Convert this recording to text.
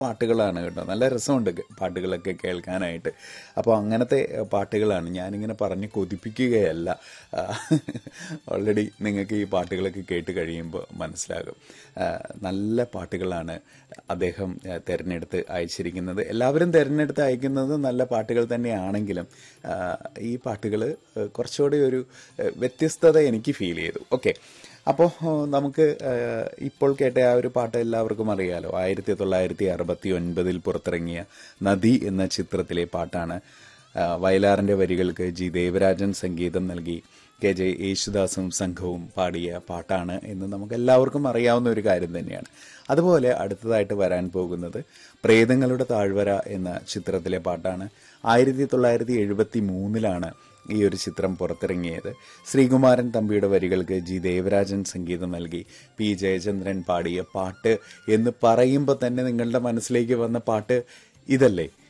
പാട്ടുകളാണ് കേട്ടോ നല്ല രസമുണ്ട് കേ- പാട്ടുകളൊക്കെ കേൾക്കാനായിട്ട് അപ്പോൾ അങ്ങനത്തെ ഏഹ്, പാട്ടുകളാണ് ഞാനിങ്ങനെ പറഞ്ഞ് കൊതിപ്പിക്കുകയല്ല ഓൾറെഡി നിങ്ങൾക്ക് ഈ പാട്ടുകളൊക്കെ കേട്ട് കഴിയുമ്പോൾ മനസ്സിലാകും ആ, നല്ല പാട്ടുകളാണ് അദ്ദേഹം ആ, തിരഞ്ഞെടുത്ത് അയച്ചിരിക്കുന്നത് എല്ലാവരും തിരഞ്ഞെടുത്ത് അയക്കുന്നത് നല്ല പാട്ടുകൾ തന്നെയാണെങ്കിലും ആ, ഈ പാട്ടുകൾ കുറച്ചുകൂടി ഒരു ആ, വ്യത്യസ്തത എനിക്ക് ഫീൽ ചെയ്തു ഓക്കെ അപ്പോൾ നമുക്ക് ആ, ഇപ്പോൾ കേട്ട ആ ഒരു പാട്ട് എല്ലാവർക്കും അറിയാലോ ആയിരത്തി തൊള്ളായിരത്തി അറുപത്തി ഒൻപതിൽ പുറത്തിറങ്ങിയ നദി എന്ന ചിത്രത്തിലെ പാട്ടാണ് ആ, വയലാറിന്റെ വരികൾക്ക് ജി ദേവരാജൻ സംഗീതം നൽകി കെ ജെ യേശുദാസും സംഘവും പാടിയ പാട്ടാണ് എന്ന് നമുക്ക് എല്ലാവർക്കും അറിയാവുന്ന ഒരു കാര്യം തന്നെയാണ് അതുപോലെ അടുത്തതായിട്ട് വരാൻ പോകുന്നത് പ്രേതങ്ങളുടെ താഴ്വര എന്ന ചിത്രത്തിലെ പാട്ടാണ് ആയിരത്തി തൊള്ളായിരത്തി എഴുപത്തി മൂന്നിലാണ് ഈ ഒരു ചിത്രം പുറത്തിറങ്ങിയത് ശ്രീകുമാരൻ തമ്പിയുടെ വരികൾക്ക് ജി ദേവരാജൻ സംഗീതം നൽകി പി ജയചന്ദ്രൻ പാടിയ പാട്ട് എന്ന് പറയുമ്പോൾ തന്നെ നിങ്ങളുടെ മനസ്സിലേക്ക് വന്ന പാട്ട് ഇതല്ലേ